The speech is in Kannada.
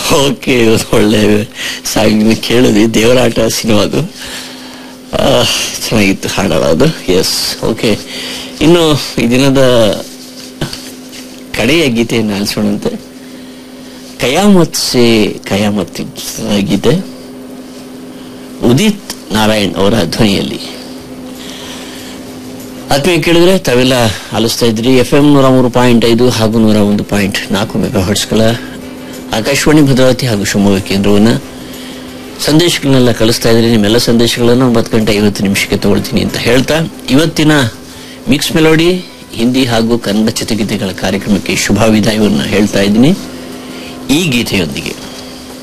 ಓಕೆ ಒಳ್ಳೆ ಸಾಂಗ್ ಕೇಳಿದ್ವಿ ದೇವರಾಟ ಸಿನಿಮಾದು ಆ, ಚೆನ್ನಾಗಿತ್ತು ಹಾಡಲ್ಲ ಅದು ಎಸ್ ಓಕೆ ಇನ್ನು ಈ ದಿನದ ಕಡೆಯ ಗೀತೆಯನ್ನು ಆಲಿಸೋಣಂತೆ ಕಯಾಮತ್ ಸೆ ಕಯಾಮತ್ ಗೀತೆ ಉದಿತ್ ನಾರಾಯಣ್ ಅವರ ಧ್ವನಿಯಲ್ಲಿ ಆತ್ಮೀಯ ಕೇಳಿದ್ರೆ ತಾವೆಲ್ಲ ಆಲಿಸ್ತಾ ಇದ್ರಿ ಎಫ್ ಎಂ ನೂರ ಮೂರು ಪಾಯಿಂಟ್ ಐದು ಹಾಗೂ ನೂರ ಒಂದು ಪಾಯಿಂಟ್ ನಾಲ್ಕು ಮೆಗಾ ಹರ್ಟ್ಸ್ಗಳ ಆಕಾಶವಾಣಿ ಭದ್ರಾವತಿ ಹಾಗೂ ಶಿವಮೊಗ್ಗ ಕೇಂದ್ರವನ್ನ ಸಂದೇಶಗಳನ್ನೆಲ್ಲ ಕಳಿಸ್ತಾ ಇದ್ರಿ ನಿಮ್ಮೆಲ್ಲ ಸಂದೇಶಗಳನ್ನು ಒಂಬತ್ತು ಗಂಟೆ ಐವತ್ತು ನಿಮಿಷಕ್ಕೆ ತಗೊಳ್ತೀನಿ ಅಂತ ಹೇಳ್ತಾ ಇವತ್ತಿನ ಮಿಕ್ಸ್ ಮೆಲೋಡಿ ಹಿಂದಿ ಹಾಗೂ ಕನ್ನಡ ಚಿತ್ರಗೀತೆಗಳ ಕಾರ್ಯಕ್ರಮಕ್ಕೆ ಶುಭ ವಿದಾಯವನ್ನು ಹೇಳ್ತಾ ಇದ್ದೀನಿ ಈ ಗೀತೆಯೊಂದಿಗೆ